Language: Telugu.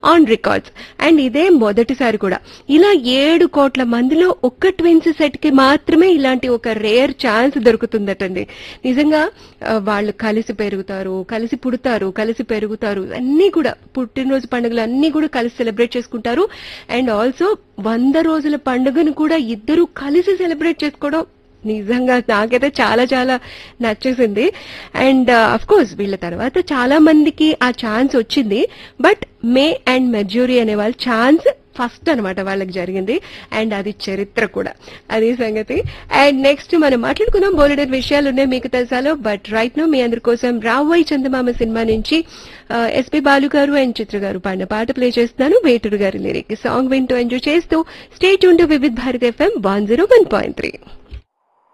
ఆన్ రికార్డ్స్ అండ్ ఇదే మొదటిసారి కూడా ఇలా ఏడు కోట్ల మందిలో ఒక్క ట్విన్స్ సెట్ కి మాత్రమే ఇలాంటి ఒక రేర్ ఛాన్స్ దొరుకుతుందటండి నిజంగా ఆ, వాళ్ళు కలిసి పెరుగుతారు కలిసి పుడతారు కలిసి పెరుగుతారు అన్ని కూడా పుట్టినరోజు పండుగలు అన్ని కూడా కలిసి సెలబ్రేట్ చేసుకుంటారు అండ్ ఆల్సో వంద రోజుల పండుగను కూడా ఇద్దరు కలిసి సెలబ్రేట్ చేసుకోవడం నిజంగా నాకైతే చాలా చాలా నచ్చేసింది అండ్ అఫ్ కోర్స్ వీళ్ళ తర్వాత చాలా మందికి ఆ ఛాన్స్ వచ్చింది బట్ మే అండ్ మెర్జ్యూరీ అనే వాళ్ళ ఛాన్స్ ఫస్ట్ అన్నమాట వాళ్ళకి జరిగింది అండ్ అది చరిత్ర కూడా అది సంగతి అండ్ నెక్స్ట్ మనం మాట్లాడుకుందాం బోలెడర్ విషయాలు ఉన్నాయి మీకు తెలుసాలో బట్ రైట్ నో మీ అందరి కోసం రావోయ్ చందమామ సినిమా నుంచి ఎస్పి బాలు గారు అండ్ చిత్ర గారు పాడిన పాట ప్లే చేస్తున్నాను వేటూరు గారి లిరిక్ సాంగ్ వింటూ ఎంజాయ్ చేస్తూ స్టేట్ ఉంటూ Vividh Bharat FM one zero one point three